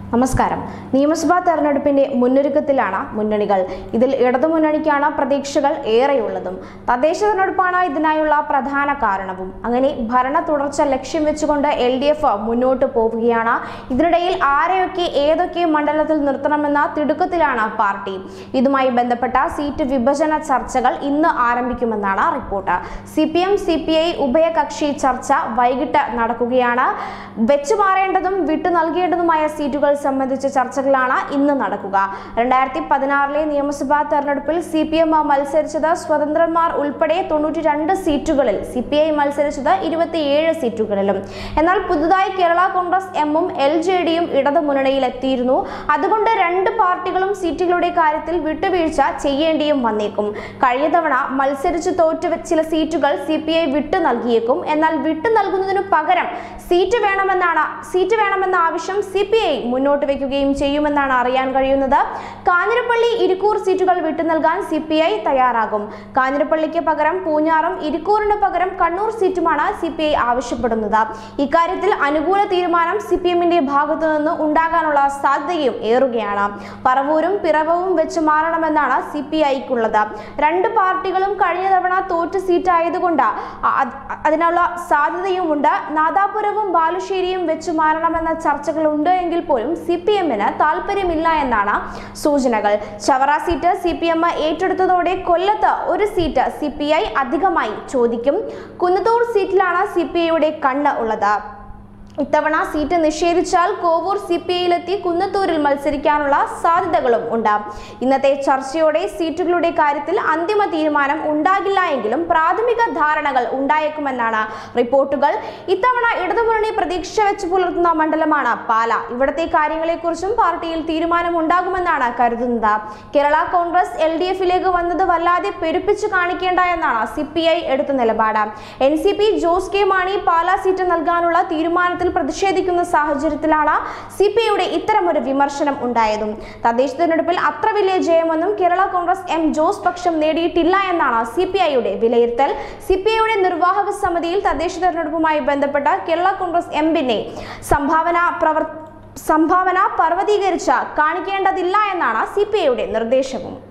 നമസ്കാരം നിയമസഭാ തെരഞ്ഞെടുപ്പിന്റെ മുന്നൊരുക്കത്തിലാണ് മുന്നണികൾ ഇതിൽ ഇടതുമുന്നണിക്കാണ് പ്രതീക്ഷകൾ ഏറെയുള്ളതും തദ്ദേശ തെരഞ്ഞെടുപ്പാണ് ഇതിനായുള്ള പ്രധാന കാരണവും അങ്ങനെ ഭരണ തുടർച്ച ലക്ഷ്യം വെച്ചുകൊണ്ട് എൽ ഡി എഫ് മുന്നോട്ട് പോവുകയാണ് ഇതിനിടയിൽ ആരെയൊക്കെ ഏതൊക്കെ മണ്ഡലത്തിൽ നിർത്തണമെന്ന തിടുക്കത്തിലാണ് പാർട്ടി ഇതുമായി ബന്ധപ്പെട്ട സീറ്റ് വിഭജന ചർച്ചകൾ ഇന്ന് ആരംഭിക്കുമെന്നാണ് report C P M C P I ഉഭയകക്ഷി ചർച്ച വൈകിട്ട് നടക്കുകയാണ് വെച്ചുമാറേണ്ടതും വിട്ടു നൽകേണ്ടതുമായ സീറ്റുകൾ സംബന്ധിച്ച ചർച്ചകളാണ് ഇന്ന് നടക്കുക രണ്ടായിരത്തി പതിനാറിലെ നിയമസഭാ തെരഞ്ഞെടുപ്പിൽ സി പി എം മത്സരിച്ചത് സ്വതന്ത്രന്മാർ ഉൾപ്പെടെ തൊണ്ണൂറ്റി രണ്ട് സീറ്റുകളിൽ സി പി ഐ മത്സരിച്ചത് ഇരുപത്തിയേഴ് സീറ്റുകളിലും എന്നാൽ പുതുതായി കേരള കോൺഗ്രസ് എമ്മും എൽ ജെ ഡിയും ഇടതു മുന്നണിയിൽ എത്തിയിരുന്നു അതുകൊണ്ട് രണ്ട് പാർട്ടികളും സീറ്റുകളുടെ കാര്യത്തിൽ വിട്ടുവീഴ്ച ചെയ്യേണ്ടിയും വന്നേക്കും കഴിഞ്ഞ തവണ മത്സരിച്ച് തോറ്റ ചില സീറ്റുകൾ സി പി ഐ വിട്ടു നൽകിയേക്കും എന്നാൽ വിട്ടു നൽകുന്നതിനു പകരം സീറ്റ് വേണമെന്നാണ് സീറ്റ് വേണമെന്ന ആവശ്യം സി പി ഐ മുന്നോട്ട് വയ്ക്കുകയും ചെയ്യുമെന്നാണ് അറിയാൻ കഴിയുന്നത് കാഞ്ഞിരപ്പള്ളി ഇരിക്കൂർ സീറ്റുകൾ വിട്ടു നൽകാൻ സി പി ഐ തയ്യാറാകും കാഞ്ഞിരപ്പള്ളിക്ക് പകരം പൂഞ്ഞാറും ഇരിക്കൂറിന് പകരം കണ്ണൂർ സീറ്റുമാണ് സി പി ഐ ആവശ്യപ്പെടുന്നത് ഇക്കാര്യത്തിൽ അനുകൂല തീരുമാനം സി പി എമ്മിന്റെ ഭാഗത്തു നിന്ന് ഉണ്ടാകാനുള്ള സാധ്യതയും ഏറുകയാണ് പറവൂരും പിറവവും വെച്ച് മാറണമെന്നാണ് സി പി ഐക്കുള്ളത് രണ്ട് പാർട്ടികളും കഴിഞ്ഞ തവണ തോറ്റ സീറ്റ് ആയതുകൊണ്ട് അ- അത് അതിനുള്ള സാധ്യതയുമുണ്ട് നാദാപുരവും ബാലുശ്ശേരിയും വെച്ച് മാറണമെന്ന ചർച്ചകളുണ്ട് എങ്കിൽ പോലും സി പി എമ്മിന് താല്പര്യമില്ല എന്നാണ് സൂചനകൾ Chavara seat C P M ഏറ്റെടുത്തതോടെ കൊല്ലത്ത് ഒരു സീറ്റ് സി പി ഐ അധികമായി ചോദിക്കും കുന്നത്തൂർ സീറ്റിലാണ് സി പി ഐയുടെ കണ്ണ് ഉള്ളത് ഇത്തവണ സീറ്റ് നിഷേധിച്ചാൽ കോവൂർ സി പി ഐയിലെത്തി കുന്നത്തൂരിൽ മത്സരിക്കാനുള്ള സാധ്യതകളും ഉണ്ട് ഇന്നത്തെ ചർച്ചയോടെ സീറ്റുകളുടെ കാര്യത്തിൽ അന്തിമ തീരുമാനം ഉണ്ടാകില്ല എങ്കിലും പ്രാഥമിക ധാരണകൾ ഉണ്ടായേക്കുമെന്നാണ് റിപ്പോർട്ടുകൾ ഇത്തവണ ഇടതുമുന്നണി പ്രതീക്ഷ വെച്ച് പുലർത്തുന്ന മണ്ഡലമാണ് പാല ഇവിടത്തെ കാര്യങ്ങളെക്കുറിച്ചും പാർട്ടിയിൽ തീരുമാനം ഉണ്ടാകുമെന്നാണ് കരുതുന്നത് കേരള കോൺഗ്രസ് എൽ ഡി എഫിലേക്ക് വന്നത് വല്ലാതെ പെരുപ്പിച്ചു കാണിക്കേണ്ട എന്നാണ് സി പി ഐ എടുത്ത നിലപാട് N C P Jose K Mani Pala seat നൽകാനുള്ള തീരുമാനത്തിൽ പ്രതിഷേധിക്കുന്ന സാഹചര്യത്തിലാണ് സി പി ഐയുടെ ഇത്തരമൊരു വിമർശനം ഉണ്ടായതും തദ്ദേശ തെരഞ്ഞെടുപ്പിൽ അത്ര വലിയ ജയമൊന്നും കേരള കോൺഗ്രസ് എം ജോസ് പക്ഷം നേടിയിട്ടില്ല എന്നാണ് സി പി ഐയുടെ വിലയിരുത്തൽ സി പി ഐയുടെ നിർവാഹക സമിതിയിൽ തദ്ദേശ തെരഞ്ഞെടുപ്പുമായി ബന്ധപ്പെട്ട കേരള കോൺഗ്രസ് എംപിനെ സംഭാവന പ്രവർ സംഭാവന പർവ്വതീകരിച്ച് കാണിക്കേണ്ടതില്ല എന്നാണ് സി പി ഐയുടെ നിർദ്ദേശവും